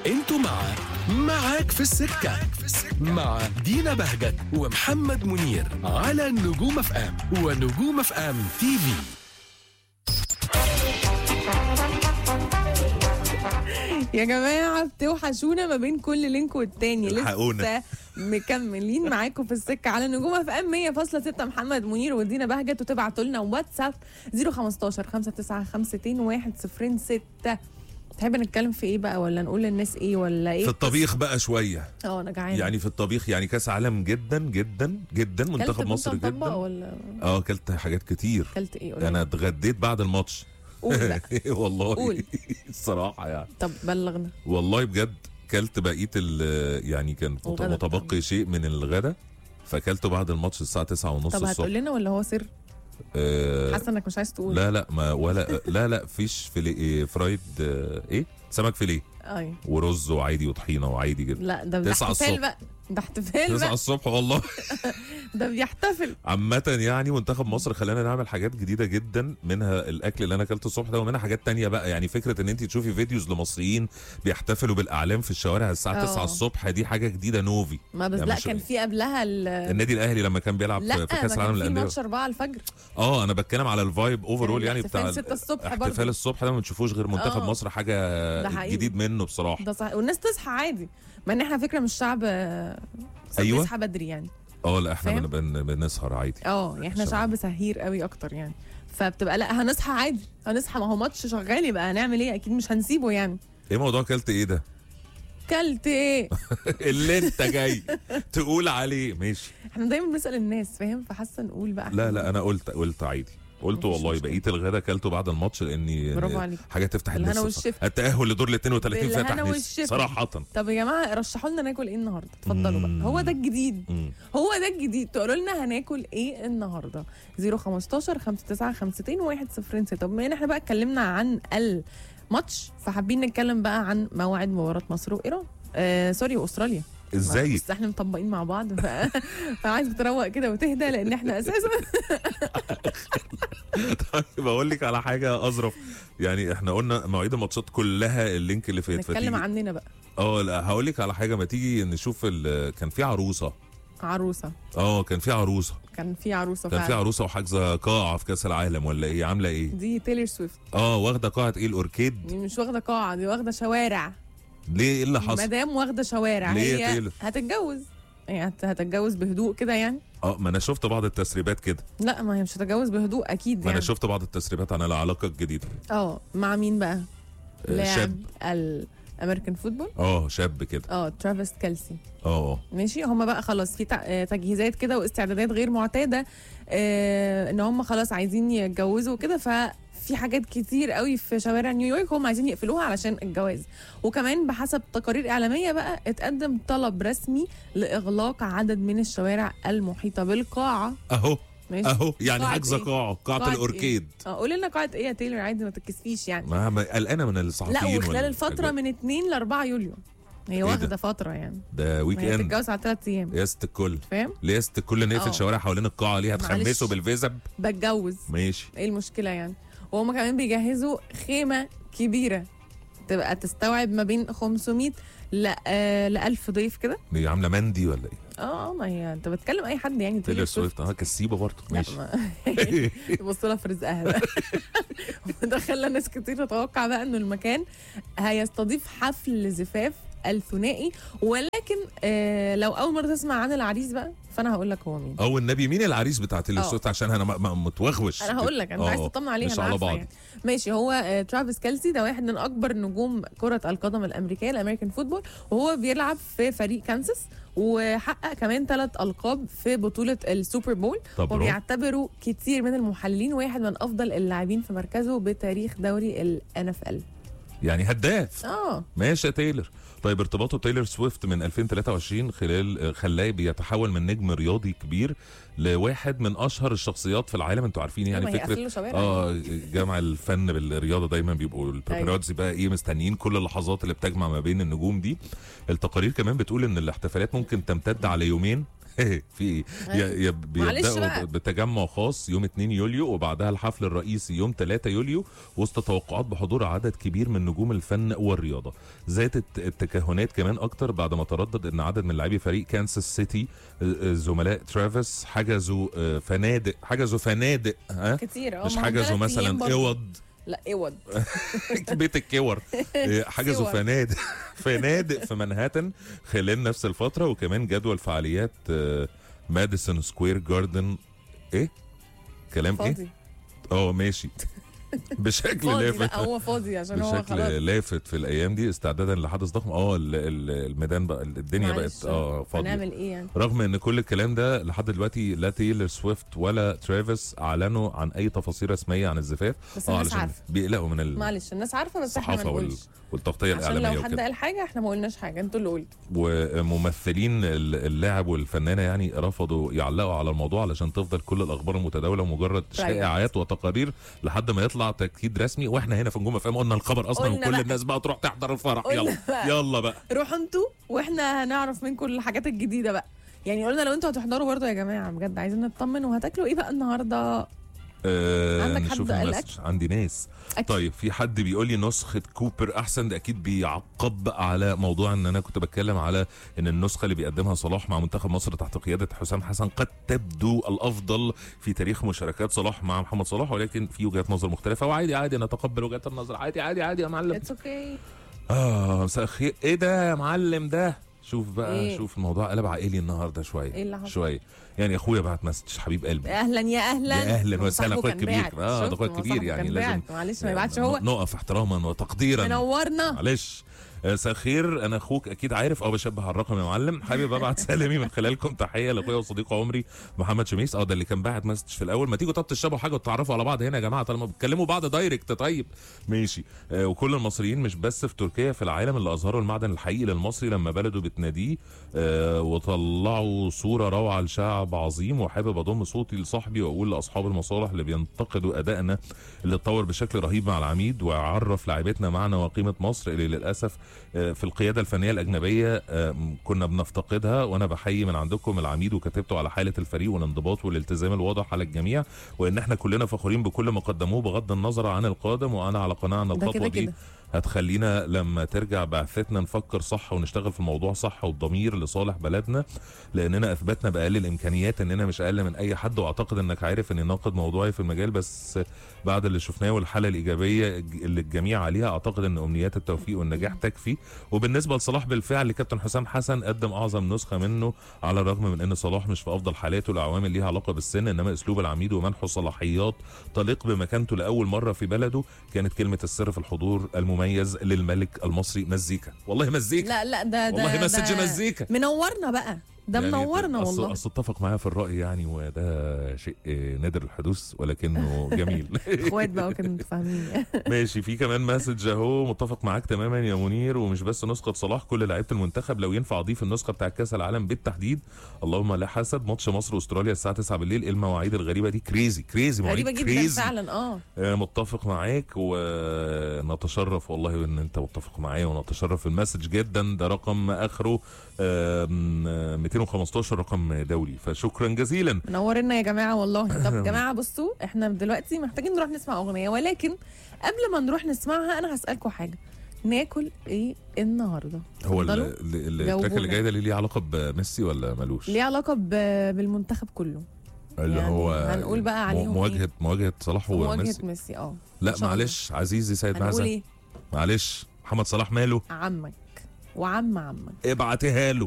انتوا مع معاك في السكة مع دينا بهجت ومحمد منير على نجوم اف ام ونجوم اف ام تي في يا جماعة بتوحشونا ما بين كل لينك والتاني الحقونا. لسه مكملين معاكم في السكة على نجوم اف ام 100.6 محمد منير ودينا بهجت وتبعتوا لنا واتساب 015 595 106 تحب نتكلم في ايه بقى ولا نقول للناس ايه ولا ايه في الطبيخ بقى شويه اه انا جعانة يعني في الطبيخ يعني كاس عالم جدا جدا جدا كلت منتخب كنت مصر مطبق جدا ولا اه اكلت حاجات كتير كلت ايه قولي. انا اتغديت بعد الماتش قول بقى والله قول. الصراحه يعني طب بلغنا والله بجد كلت بقيه ال- يعني كان مت- الغدا بتاعنا. متبقي شيء من الغدا فاكلته بعد الماتش الساعه 9 ونص طب هتقول الصبح لنا ولا هو سر آه حاسه انك مش عايز تقول لا لا ما ولا لا لا فيش فيليه إيه، فرايد آه ايه سمك فيليه ايوه ورز وعادي وطحينه وعادي جدا لا ده ده تسعة احتفال الصبح. بقى ده احتفال 9 بقى الصبح والله ده بيحتفل عامة يعني منتخب مصر خلانا نعمل حاجات جديدة جدا منها الأكل اللي أنا أكلته الصبح ده ومنها حاجات تانية بقى يعني فكرة إن أنت تشوفي فيديوز لمصريين بيحتفلوا بالأعلام في الشوارع الساعة اه. 9 الصبح دي حاجة جديدة نوفي ما بس يعني لا مش- كان في قبلها ال النادي الأهلي لما كان بيلعب لا في في كأس ما العالم كان في للأندية ماتش 4 الفجر اه أنا بتكلم على الفايب أوفرول كان يعني بتاع الاحتفال 6 الصبح برضه. احتفال الصبح ده ما بتشوفوش غير منتخب اه. مصر حاجة ده حقيقي. جديد منه بصراحة ده صح والناس تصحى عادي مع ان احنا فكره مش شعب آه، أيوة. بيصحى بدري يعني اه لا احنا فاهم؟ بن- بن- بنسهر عادي اه يعني احنا صح. شعب سهير قوي اكتر يعني فبتبقى لا هنصحى عادي هنصحى ما هو ماتش شغال يبقى هنعمل ايه اكيد مش هنسيبه يعني ايه موضوع اكلت ايه ده كلت ايه اللي انت جاي تقول عليه ماشي احنا دايما بنسال الناس فاهم فحاسه نقول بقى لا لا انا قلت قلت عادي قلت مفيش والله مشكلة. بقيه الغدا اكلته بعد الماتش لاني برافو عليك. حاجه تفتح بالهنا النفس والشفا. التاهل لدور ال 32 بالهنا فتح نفس والشفا. صراحه طب يا جماعه رشحوا لنا ناكل ايه النهارده اتفضلوا بقى مم. هو ده الجديد مم. هو ده الجديد تقولوا لنا هناكل ايه النهارده 015 59 106 طب بما ان احنا بقى اتكلمنا عن الماتش فحابين نتكلم بقى عن موعد مباراه مصر وايران آه سوري واستراليا ازاي بس احنا مطبقين مع بعض ف... فعايز تروق كده وتهدى لان احنا اساسا طيب بقول لك على حاجه اظرف يعني احنا قلنا مواعيد الماتشات كلها اللينك اللي فات نتكلم فتيجي- عننا بقى اه لا هقول لك على حاجه ما تيجي نشوف ال... كان في عروسه عروسه اه كان في عروسه كان في عروسه كان في فعلا عروسه وحاجزه قاعه في كاس العالم ولا ايه عامله ايه دي تايلور سويفت اه واخده قاعه ايه الاوركيد دي مش واخده قاعه دي واخده شوارع ليه ايه اللي حصل مدام واخده شوارع ليه يا هي تايلور؟ هتتجوز يعني هت- هتتجوز بهدوء كده يعني اه ما انا شفت بعض التسريبات كده لا ما هي مش هتتجوز بهدوء اكيد ما يعني انا شفت بعض التسريبات عن العلاقه الجديده اه مع مين بقى آه، لاعب شاب الامريكان فوتبول اه شاب كده اه ترافيس كالسي اه اه ماشي هم بقى خلاص في تع- آه، تجهيزات كده واستعدادات غير معتاده آه ان هم خلاص عايزين يتجوزوا كده ففي حاجات كتير قوي في شوارع نيويورك هم عايزين يقفلوها علشان الجواز وكمان بحسب تقارير اعلاميه بقى اتقدم طلب رسمي لاغلاق عدد من الشوارع المحيطه بالقاعه اهو ماشي اهو يعني قاعة حاجزه إيه؟ قاعه قاعه قاعة الاوركيد اه قولي لنا قاعه ايه يا تايلور عادي ما تتكسفيش يعني ما ما- قلقانه من لا الصحفيين وخلال ولا الفتره الأجواء. من 2 ل 4 يوليو هي ده؟ واخده فتره يعني ده ويك ما هي اند بتتجوز على 3 ايام يا ست الكل فاهم ليه يا ست الكل نقفل اه. شوارع حوالين القاعه ليه معلش. هتخمسوا بالفيزب بتجوز ماشي ايه المشكله يعني وهم كمان بيجهزوا خيمه كبيره تبقى تستوعب ما بين 500 ل آه ل 1000 ضيف كده دي عامله مندي ولا ايه اه اه ما هي انت بتكلم اي حد يعني تيلر سويفت اه كسيبه برضه لا ماشي ما تبص لها في رزقها بقى وده خلى ناس كتير تتوقع بقى انه المكان هيستضيف حفل زفاف الثنائي ولكن آه لو اول مره تسمع عن العريس بقى فانا هقول لك هو مين او النبي مين العريس بتاع تيلر اه. سويفت عشان انا م- م- متوغوش انا هقول لك انت عايز اه. تطمن عليه مش انا على عارفه بعض يعني ماشي هو آه، ترافيس كالسي ده واحد من اكبر نجوم كره القدم الامريكيه الامريكان فوتبول وهو بيلعب في فريق كانساس وحقق كمان ثلاث القاب في بطوله السوبر بول طب برافو. وبيعتبروا كتير من المحللين واحد من افضل اللاعبين في مركزه بتاريخ دوري الان اف ال يعني هداف اه ماشي يا تايلر طيب ارتباطه تايلر سويفت من 2023 خلال خلاه بيتحول من نجم رياضي كبير لواحد من اشهر الشخصيات في العالم انتوا عارفين يعني ما هي فكره قافلين له شوارع اه جمع الفن بالرياضه دايما بيبقوا الباباراتزي بقى ايه مستنيين كل اللحظات اللي بتجمع ما بين النجوم دي التقارير كمان بتقول ان الاحتفالات ممكن تمتد على يومين في ايه ي- ي- معلش بيبداوا بقى. ب- بتجمع خاص يوم 2 يوليو وبعدها الحفل الرئيسي يوم 3 يوليو وسط توقعات بحضور عدد كبير من نجوم الفن والرياضه زادت التكهنات كمان اكتر بعد ما تردد ان عدد من لاعبي فريق كانساس سيتي آه، آه، زملاء ترافيس حجزوا آه، فنادق حجزوا فنادق ها كتير اه مش ما هم حجزوا تلات أيام مثلا برضه. اوض لا اوض بيت الكور إيه، حجزوا سور. فنادق فنادق في منهاتن خلال نفس الفتره وكمان جدول فعاليات آه، ماديسون سكوير جاردن ايه كلام ايه فاضي اه ماشي بشكل فاضي لافت لا هو فاضي عشان هو بشكل خلاص لافت في الايام دي استعدادا لحدث ضخم اه ال- ال- الميدان بقى الدنيا معلش، بقت اه فاضيه هنعمل ايه يعني رغم ان كل الكلام ده لحد دلوقتي لا تايلر سويفت ولا ترافيس اعلنوا عن اي تفاصيل رسميه عن الزفاف بس اه الناس علشان عارفه بيقلقوا من ال- معلش الناس عارفه بس احنا ما الصحافه وال... نقولش والتغطيه عشان الاعلاميه لو حد وكده قال حاجه احنا ما قلناش حاجه انتوا اللي قلتوا وممثلين ال- اللاعب والفنانه يعني رفضوا يعلقوا على الموضوع علشان تفضل كل الاخبار المتداوله مجرد شائعات وتقارير لحد ما يطلع تاكيد رسمي واحنا هنا في نجوم فام قلنا الخبر اصلا قلنا وكل بقى. الناس بقى تروح تحضر الفرح قلنا يلا بقى. يلا بقى روحوا انتوا واحنا هنعرف منكم الحاجات الجديده بقى يعني قلنا لو انتوا هتحضروا برضه يا جماعه بجد عايزين نطمن وهتاكلوا ايه بقى النهارده آه عندك حد نشوف قال المسج عندي ناس أكل. طيب في حد بيقول لي نسخه كوبر احسن ده اكيد بيعقب على موضوع ان انا كنت بتكلم على ان النسخه اللي بيقدمها صلاح مع منتخب مصر تحت قياده حسام حسن قد تبدو الافضل في تاريخ مشاركات صلاح مع محمد صلاح ولكن في وجهات نظر مختلفه وعادي عادي نتقبل وجهات النظر عادي عادي عادي يا معلم اتس اوكي اه مساء الخير ايه ده يا معلم ده شوف بقى إيه؟ إيه؟ شوف الموضوع قلب عائلي النهارده شويه إيه اللي حصل؟ شويه يعني اخويا بعت مسج حبيب قلبي اهلا يا اهلا يا أهلاً ما هو وسهلاً، صاحبه أخويا كان الكبير. باعت. آه، ده شفت؟ أخويا ما هو الكبير صاحبه يعني كان لازم- باعت. معلش ما يبعتش هو نقف احتراما وتقديرا منورنا معلش آه، مساء الخير انا اخوك اكيد عارف اه بشبه على الرقم يا معلم حابب ابعت سلامي من خلالكم تحيه لاخويا وصديق عمري محمد شميس اه ده اللي كان باعت مسج في الاول ما تيجوا طب تشربوا حاجه وتتعرفوا على بعض هنا يا جماعه طالما بتكلموا بعض دايركت طيب ماشي آه وكل المصريين مش بس في تركيا في العالم اللي اظهروا المعدن الحقيقي للمصري لما بلده بتناديه آه وطلعوا صوره روعه لشعب عظيم وحابب اضم صوتي لصاحبي واقول لاصحاب المصالح اللي بينتقدوا ادائنا اللي اتطور بشكل رهيب مع العميد وعرف لاعبتنا معنى وقيمه مصر اللي للاسف آه، في القياده الفنيه الاجنبيه آه، كنا بنفتقدها وانا بحيي من عندكم العميد وكتبته على حاله الفريق والانضباط والالتزام الواضح على الجميع وان احنا كلنا فخورين بكل ما قدموه بغض النظر عن القادم وانا على قناعه ان ده الخطوه كده دي كده هتخلينا لما ترجع بعثتنا نفكر صح ونشتغل في الموضوع صح وبضمير لصالح بلدنا لاننا اثبتنا باقل الامكانيات اننا مش اقل من اي حد واعتقد انك عارف اني ناقد موضوعي في المجال بس بعد اللي شفناه والحاله الايجابيه اللي الجميع عليها اعتقد ان امنيات التوفيق والنجاح تكفي وبالنسبه لصلاح بالفعل كابتن حسام حسن قدم اعظم نسخه منه على الرغم من ان صلاح مش في افضل حالاته لعوامل ليها علاقه بالسن انما اسلوب العميد ومنحه صلاحيات تليق بمكانته لاول مره في بلده كانت كلمه السر في الحضور المميز للملك المصري مزيكا والله مزيكا لا لا ده ده والله مسج ده مزيكا منورنا بقى ده يعني منورنا أصل- والله اصل اتفق معايا في الراي يعني وده شيء نادر الحدوث ولكنه جميل اخوات بقى وكده انتوا فاهمين ماشي في كمان مسج اهو متفق معاك تماما يا منير ومش بس نسخه صلاح كل لعيبه المنتخب لو ينفع اضيف النسخه بتاع كاس العالم بالتحديد اللهم لا حسد ماتش مصر واستراليا الساعه 9 بالليل إيه المواعيد الغريبه دي كريزي كريزي مواعيد غريبه جدا كريزي فعلا اه آه، متفق معاك ونتشرف والله ان انت متفق معايا ونتشرف المسج جدا ده رقم اخره آم، آه، 215 رقم دولي فشكرا جزيلا منورنا يا جماعه والله طب يا جماعه بصوا احنا دلوقتي محتاجين نروح نسمع اغنيه ولكن قبل ما نروح نسمعها انا هسالكم حاجه ناكل ايه النهارده هو ال- اتفضلوا. ال- ال- التراك جاوبونا. اللي جاي ده ليه ليه علاقه بميسي ولا ملوش؟ ليه علاقه ب- بالمنتخب كله اللي يعني هو هنقول بقى عليهم مو- مواجهه مواجهه صلاح مواجهه وميسي ميسي اه لا إن شاء الله. معلش عزيزي سيد هنقول معزه ايه معلش محمد صلاح ماله عمك وعم عمك ابعتيها له